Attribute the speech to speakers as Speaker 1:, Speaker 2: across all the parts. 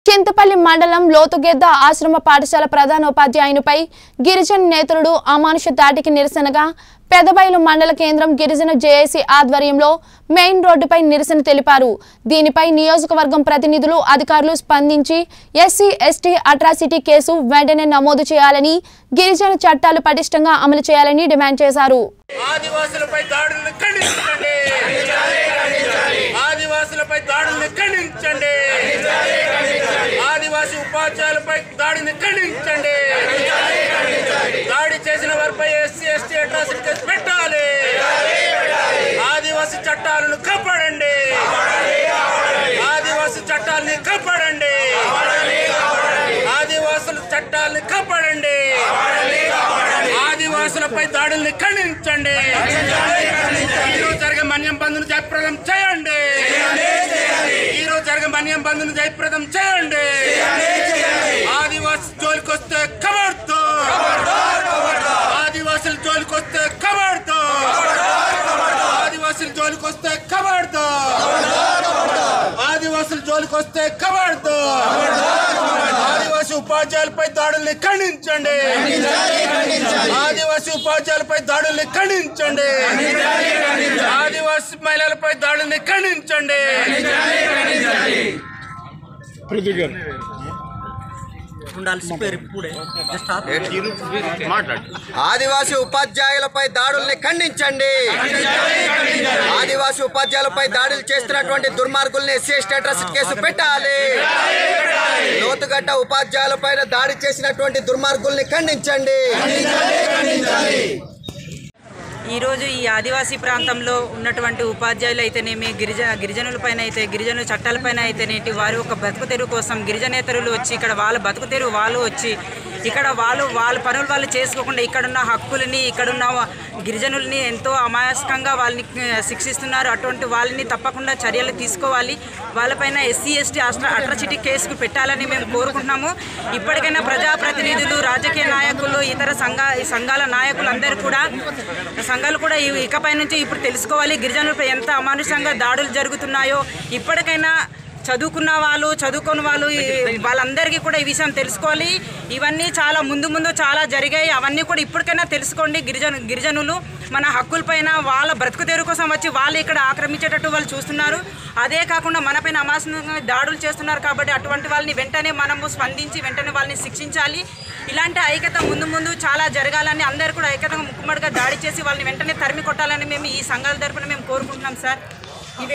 Speaker 1: చింతపల్లి మండలం లోతుగెద్ద ఆశ్రమ పాఠశాల ప్రధానోపాధ్యాయునిపై గిరిజన నేతలు అమానుష దాటికి నిరసనగా పెదబైలు మండల కేంద్రం గిరిజన జేఏసీ ఆధ్వర్యంలో మెయిన్ రోడ్డుపై నిరసన తెలిపారు దీనిపై నియోజకవర్గం ప్రతినిధులు అధికారులు స్పందించి ఎస్సీ ఎస్టీ అట్రాసిటీ కేసు వెంటనే నమోదు చేయాలని గిరిజన చట్టాలు పటిష్టంగా అమలు చేయాలని డిమాండ్ చేశారు
Speaker 2: ఆదివాసులపై దాడులను ఖండించండి ఆదివాసులపై దాడులను ఖండించండి ఆదివాసి ఉపాధ్యాయులపై దాడిని ఖండించండి దాడి చేసిన వారిపై ఎస్సీ ఎస్టీ అట్రాసిటీ కేసు పెట్టాలి ఆదివాసి చట్టాలను కాపాడండి ఆదివాసి చట్టాలని కాపాడండి ఆదివాసుల చట్టాలని కాపాడండి ఆదివాసులపై దాడుల్ని ఖండించండి ఈరోజు జరిగే మన్యం బంధును జయప్రదం చేయండి ఈరోజు జరిగే మన్యం బంధును జయప్రదం చేయండి ఆదివాసి జోలికి వస్తే కబర్తో ఆదివాసుల జోలికి వస్తే కబర్తో ఆదివాసుల జోలికి వస్తే కబర్తో ఆదివాసుల జోలికి వస్తే కబర్తో ఆదివాసి ఉపాధ్యాయులపై దాడుల్ని ఖండించండి ఆదివాసి ఉపాధ్యాయులపై దాడుల్ని ఖండించండి ఆదివాసి మహిళలపై దాడుల్ని ఖండించండి
Speaker 3: పృథ్వీ గారు
Speaker 4: ఉండాల్సి పేరు ఇప్పుడే జస్ట్ ఆప్.
Speaker 5: ఆదివాసి ఉపాధ్యాయులపై దాడుల్ని ఖండించండి ఆదివాసి ఉపాధ్యాయులపై దాడులు చేస్తున్నటువంటి దుర్మార్గుల్ని ఎస్సీ స్టేటస్ కేసు పెట్టాలి లోతుగడ్డ ఉపాధ్యాయులపై దాడి చేసినటువంటి దుర్మార్గుల్ని ఖండించండి
Speaker 6: ఈరోజు ఈ ఆదివాసీ ప్రాంతంలో ఉన్నటువంటి ఉపాధ్యాయులు అయితేనేమి గిరిజన గిరిజనులపైన అయితే గిరిజనుల చట్టాలపైన అయితేనేటి వారి ఒక బతుకు తెరువు కోసం గిరిజనేతరులు వచ్చి ఇక్కడ వాళ్ళ బతుకు తెరువు వాళ్ళు వచ్చి ఇక్కడ వాళ్ళు వాళ్ళ పనులు వాళ్ళు చేసుకోకుండా ఇక్కడున్న హక్కులని ఇక్కడున్న గిరిజనుల్ని ఎంతో అమాయస్కంగా వాళ్ళని ఆ, శిక్షిస్తున్నారు అటువంటి వాళ్ళని తప్పకుండా చర్యలు తీసుకోవాలి వాళ్ళపైన ఎస్సీ ఎస్టీ అట్రాసిటీ కేసుకు పెట్టాలని మేము కోరుకుంటున్నాము ఇప్పటికైనా ప్రజాప్రతినిధులు రాజకీయ నాయకులు ఇతర సంఘ ఈ సంఘాల నాయకులు అందరూ కూడా సంఘాలు కూడా ఇవి ఇకపై నుంచి ఇప్పుడు తెలుసుకోవాలి గిరిజనులపై ఎంత అమానుషంగా దాడులు జరుగుతున్నాయో ఇప్పటికైనా చదువుకున్న వాళ్ళు చదువుకున్న వాళ్ళు ఈ- వాళ్ళందరికీ కూడా ఈ విషయం తెలుసుకోవాలి ఇవన్నీ చాలా ముందు ముందు చాలా జరిగాయి అవన్నీ కూడా ఇప్పటికైనా తెలుసుకోండి గిరిజన గిరిజనులు మన హక్కులపైన వాళ్ళ బ్రతుకు తెరువు కోసం వచ్చి వాళ్ళు ఇక్కడ ఆక్రమించేటట్టు వాళ్ళు చూస్తున్నారు అదే కాకుండా మనపైన అమాసంగా దాడులు చేస్తున్నారు కాబట్టి అటువంటి వాళ్ళని వెంటనే మనము స్పందించి వెంటనే వాళ్ళని శిక్షించాలి ఇలాంటి ఐక్యత ముందు ముందు చాలా జరగాలని అందరూ కూడా ఐక్యతగా ముక్కుమ్మడిగా దాడి చేసి వాళ్ళని వెంటనే తరిమి కొట్టాలని మేము ఈ సంఘాల తరపున మేము కోరుకుంటున్నాం సార్ ఇవే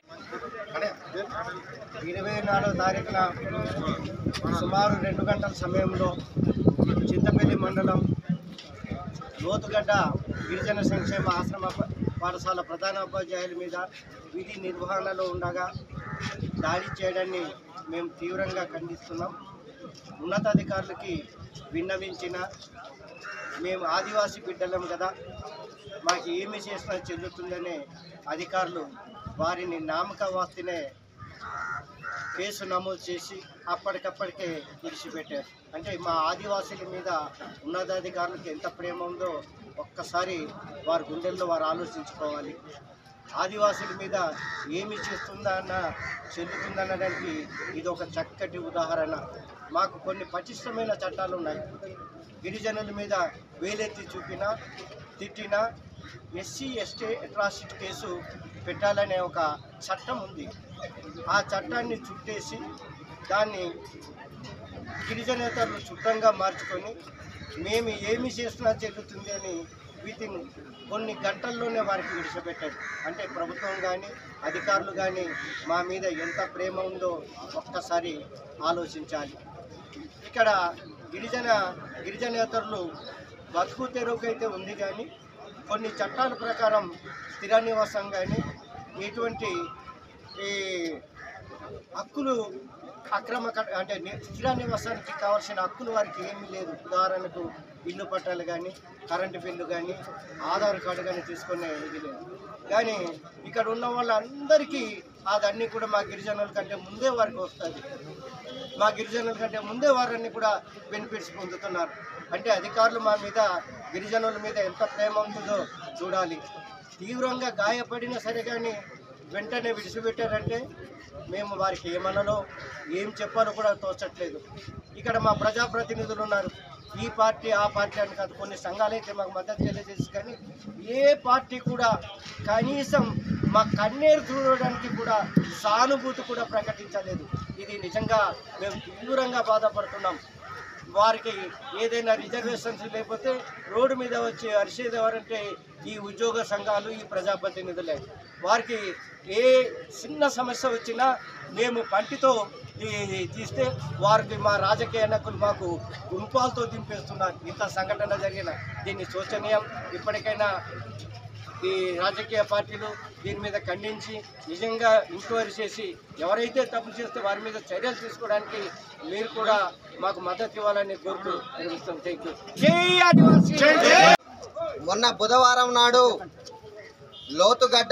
Speaker 7: ఇరవై నాలుగో తారీఖున సుమారు రెండు గంటల సమయంలో చింతపల్లి మండలం లోతుగడ్డ గిరిజన సంక్షేమ ఆశ్రమ ప- పాఠశాల ప్రధానోపాధ్యాయుల మీద విధి నిర్వహణలో ఉండగా దాడి చేయడాన్ని మేము తీవ్రంగా ఖండిస్తున్నాం ఉన్నతాధికారులకి విన్నవించిన మేము ఆదివాసీ బిడ్డలం కదా మాకు ఏమి చేసినా చెల్లుతుందనే అధికారులు వారిని నామక వాస్తినే కేసు నమోదు చేసి అప్పటికప్పటికే విడిచిపెట్టారు అంటే మా ఆదివాసుల మీద ఉన్నతాధికారులకు ఎంత ప్రేమ ఉందో ఒక్కసారి వారి గుండెల్లో వారు ఆలోచించుకోవాలి ఆదివాసుల మీద ఏమి చేస్తుందా అన్న చెల్లుతుందనడానికి ఇది ఒక చక్కటి ఉదాహరణ మాకు కొన్ని పటిష్టమైన చట్టాలు ఉన్నాయి గిరిజనుల మీద వేలెత్తి చూపినా తిట్టినా ఎస్సీ ఎస్టీ అట్రాసిటీ కేసు పెట్టాలనే ఒక చట్టం ఉంది ఆ చట్టాన్ని చుట్టేసి దాన్ని గిరిజనేతలు చుట్టంగా మార్చుకొని మేము ఏమి చేసినా చెల్లుతుంది అని వీటిని కొన్ని గంటల్లోనే వారికి విడిచిపెట్టారు అంటే ప్రభుత్వం కానీ అధికారులు కానీ మా మీద ఎంత ప్రేమ ఉందో ఒక్కసారి ఆలోచించాలి ఇక్కడ గిరిజన గిరిజనేతరులు బతుకు తెరువుకైతే ఉంది కానీ కొన్ని చట్టాల ప్రకారం స్థిర నివాసం కానీ ఇటువంటి ఈ హక్కులు అక్రమ క- అంటే ని- స్థిర నివాసానికి కావాల్సిన హక్కులు వారికి ఏమీ లేదు ఉదాహరణకు ఇల్లు పట్టాలు కానీ కరెంటు బిల్లు కానీ ఆధార్ కార్డు కానీ తీసుకునే ఇది లేదు కానీ ఇక్కడ ఉన్న వాళ్ళందరికీ అదన్నీ కూడా మా గిరిజనుల కంటే ముందే వారికి వస్తుంది మా గిరిజనుల కంటే ముందే వారన్నీ కూడా బెనిఫిట్స్ పొందుతున్నారు అంటే అధికారులు మా మీద గిరిజనుల మీద ఎంత ప్రేమ ఉంటుందో చూడాలి తీవ్రంగా గాయపడినా సరే కానీ వెంటనే విడిచిపెట్టారంటే మేము వారికి ఏమన్నానో ఏం చెప్పాలో కూడా తోచట్లేదు ఇక్కడ మా ప్రజాప్రతినిధులు ఉన్నారు ఈ పార్టీ ఆ పార్టీ అని కాదు కొన్ని సంఘాలు అయితే మాకు మద్దతు తెలియజేసి కానీ ఏ పార్టీ కూడా కనీసం మా కన్నీరు చూడడానికి కూడా సానుభూతి కూడా ప్రకటించలేదు ఇది నిజంగా మేము తీవ్రంగా బాధపడుతున్నాం వారికి ఏదైనా రిజర్వేషన్స్ లేకపోతే రోడ్డు మీద వచ్చి అరిసేది ఎవరంటే ఈ ఉద్యోగ సంఘాలు ఈ ప్రజాప్రతినిధులే వారికి ఏ చిన్న సమస్య వచ్చినా మేము పంటితో ఈ- తీస్తే వారికి మా రాజకీయ నాయకులు మాకు గుంపాలతో దింపేస్తున్నారు ఇంత సంఘటన జరిగిన దీన్ని శోచనీయం ఇప్పటికైనా ఈ రాజకీయ పార్టీలు దీని మీద ఖండించి నిజంగా ఎంక్వైరీ చేసి ఎవరైతే తప్పు చేస్తే వారి మీద చర్యలు తీసుకోవడానికి మీరు కూడా మాకు మద్దతు ఇవ్వాలని కోరుతూ నిర్మిస్తాం థ్యాంక్ యూ జై ఆదివాసీ
Speaker 5: మొన్న బుధవారం నాడు లోతుగడ్డ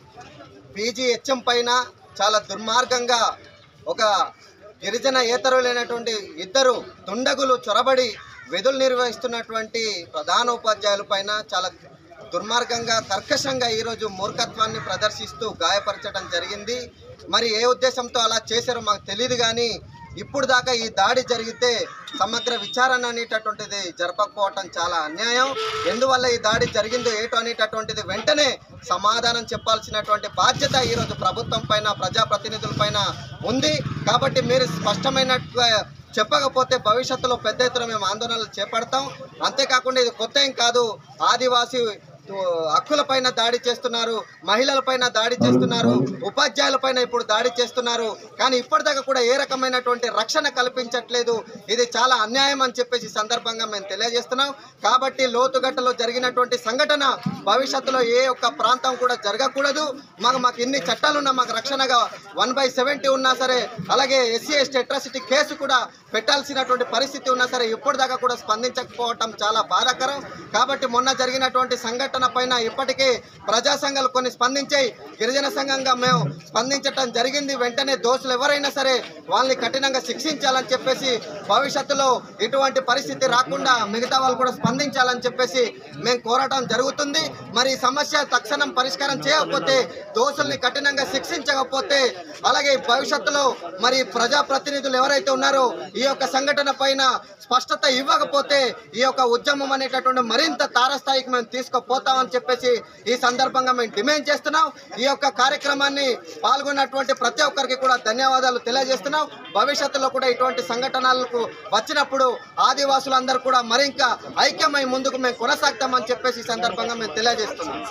Speaker 5: పీజీహెచ్ఎం పైన చాలా దుర్మార్గంగా ఒక గిరిజన ఏతరులైనటువంటి ఇద్దరు దుండగులు చొరబడి విధులు నిర్వహిస్తున్నటువంటి ప్రధాన ఉపాధ్యాయుల పైన చాలా దుర్మార్గంగా కర్కశంగా ఈరోజు మూర్ఖత్వాన్ని ప్రదర్శిస్తూ గాయపరచడం జరిగింది మరి ఏ ఉద్దేశంతో అలా చేశారో మాకు తెలియదు కానీ ఇప్పుడు దాకా ఈ దాడి జరిగితే సమగ్ర విచారణ అనేటటువంటిది జరపకపోవటం చాలా అన్యాయం ఎందువల్ల ఈ దాడి జరిగిందో ఏటో అనేటటువంటిది వెంటనే సమాధానం చెప్పాల్సినటువంటి బాధ్యత ఈరోజు ప్రభుత్వం పైన ప్రజాప్రతినిధుల పైన ఉంది కాబట్టి మీరు స్పష్టమైనట్టుగా చెప్పకపోతే భవిష్యత్తులో పెద్ద ఎత్తున మేము ఆందోళనలు చేపడతాం అంతేకాకుండా ఇది కొత్త ఏం కాదు ఆదివాసీ హక్కులపైన దాడి చేస్తున్నారు మహిళలపైన దాడి చేస్తున్నారు ఉపాధ్యాయులపైన ఇప్పుడు దాడి చేస్తున్నారు కానీ ఇప్పటిదాకా కూడా ఏ రకమైనటువంటి రక్షణ కల్పించట్లేదు ఇది చాలా అన్యాయం అని చెప్పేసి ఈ సందర్భంగా మేము తెలియజేస్తున్నాం కాబట్టి లోతుగట్టలో జరిగినటువంటి సంఘటన భవిష్యత్తులో ఏ ఒక్క ప్రాంతం కూడా జరగకూడదు మాకు మాకు ఇన్ని చట్టాలున్నా మాకు రక్షణగా వన్ బై సెవెంటీ ఉన్నా సరే అలాగే ఎస్సీ ఎస్టీ అట్రాసిటీ కేసు కూడా పెట్టాల్సినటువంటి పరిస్థితి ఉన్నా సరే ఇప్పటిదాకా కూడా స్పందించకపోవటం చాలా బాధాకరం కాబట్టి మొన్న జరిగినటువంటి సంఘటన పైన ఇప్పటికే ప్రజా సంఘాలు కొన్ని స్పందించాయి గిరిజన సంఘంగా మేము స్పందించటం జరిగింది వెంటనే దోషులు ఎవరైనా సరే వాళ్ళని కఠినంగా శిక్షించాలని చెప్పేసి భవిష్యత్తులో ఇటువంటి పరిస్థితి రాకుండా మిగతా వాళ్ళు కూడా స్పందించాలని చెప్పేసి మేము కోరటం జరుగుతుంది మరి ఈ సమస్య తక్షణం పరిష్కారం చేయకపోతే దోషుల్ని కఠినంగా శిక్షించకపోతే అలాగే భవిష్యత్తులో మరి ప్రజాప్రతినిధులు ఎవరైతే ఉన్నారో ఈ యొక్క సంఘటన పైన స్పష్టత ఇవ్వకపోతే ఈ యొక్క ఉద్యమం అనేటటువంటి మరింత తారస్థాయికి మేము తీసుకుపోతామని చెప్పేసి ఈ సందర్భంగా మేము డిమాండ్ చేస్తున్నాం ఈ యొక్క కార్యక్రమాన్ని పాల్గొన్నటువంటి ప్రతి ఒక్కరికి కూడా ధన్యవాదాలు తెలియజేస్తున్నాం భవిష్యత్తులో కూడా ఇటువంటి సంఘటనలకు వచ్చినప్పుడు ఆదివాసులందరూ కూడా మరింక ఐక్యమై ముందుకు మేము కొనసాగుతామని చెప్పేసి ఈ సందర్భంగా మేము తెలియజేస్తున్నాం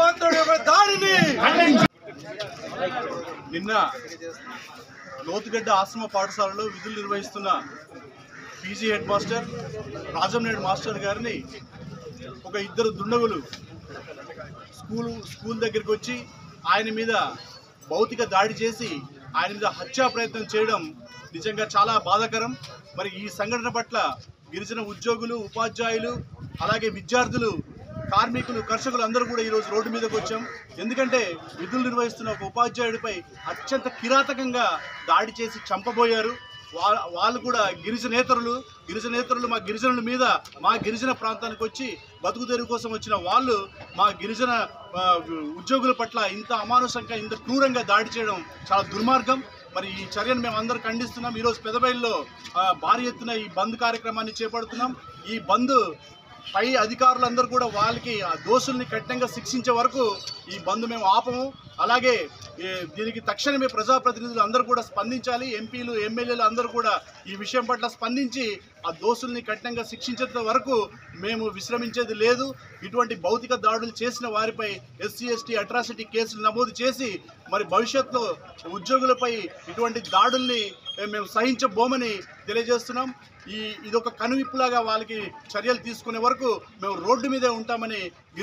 Speaker 3: నిన్న లోతుగడ్డ ఆశ్రమ పాఠశాలలో విధులు నిర్వహిస్తున్న పీజీ హెడ్ మాస్టర్ రాజంనేడు మాస్టర్ గారిని ఒక ఇద్దరు దుండగులు స్కూలు స్కూల్ దగ్గరికి వచ్చి ఆయన మీద భౌతిక దాడి చేసి ఆయన మీద హత్యా ప్రయత్నం చేయడం నిజంగా చాలా బాధాకరం మరి ఈ సంఘటన పట్ల గిరిజన ఉద్యోగులు ఉపాధ్యాయులు అలాగే విద్యార్థులు కార్మికులు కర్షకులు అందరూ కూడా ఈరోజు రోడ్డు మీదకి వచ్చాం ఎందుకంటే విధులు నిర్వహిస్తున్న ఒక ఉపాధ్యాయుడిపై అత్యంత కిరాతకంగా దాడి చేసి చంపబోయారు వా- వాళ్ళు కూడా గిరిజనేతరులు గిరిజనేతరులు మా గిరిజనుల మీద మా గిరిజన ప్రాంతానికి వచ్చి బతుకు తెరువు కోసం వచ్చిన వాళ్ళు మా గిరిజన ఆ, ఉద్యోగుల పట్ల ఇంత అమానుషంగా ఇంత క్రూరంగా దాడి చేయడం చాలా దుర్మార్గం మరి ఈ చర్యను మేము అందరూ ఖండిస్తున్నాం ఈరోజు పెదబయల్లో ఆ, భారీ ఎత్తున ఈ బంద్ కార్యక్రమాన్ని చేపడుతున్నాం ఈ బంద్ పై అధికారులందరూ కూడా వాళ్ళకి ఆ దోషుల్ని కఠినంగా శిక్షించే వరకు ఈ బంద్ మేము ఆపము అలాగే ఏ, దీనికి తక్షణమే ప్రజాప్రతినిధులు అందరూ కూడా స్పందించాలి ఎంపీలు ఎమ్మెల్యేలు అందరూ కూడా ఈ విషయం పట్ల స్పందించి ఆ దోషుల్ని కఠినంగా శిక్షించేంత వరకు మేము విశ్రమించేది లేదు ఇటువంటి భౌతిక దాడులు చేసిన వారిపై ఎస్సీ ఎస్టీ అట్రాసిటీ కేసులు నమోదు చేసి మరి భవిష్యత్తులో ఉద్యోగులపై ఇటువంటి దాడుల్ని మేము సహించబోమని తెలియజేస్తున్నాం ఈ ఇదొక కనువిప్పులాగా వాళ్ళకి చర్యలు తీసుకునే వరకు మేము రోడ్డు మీదే ఉంటామని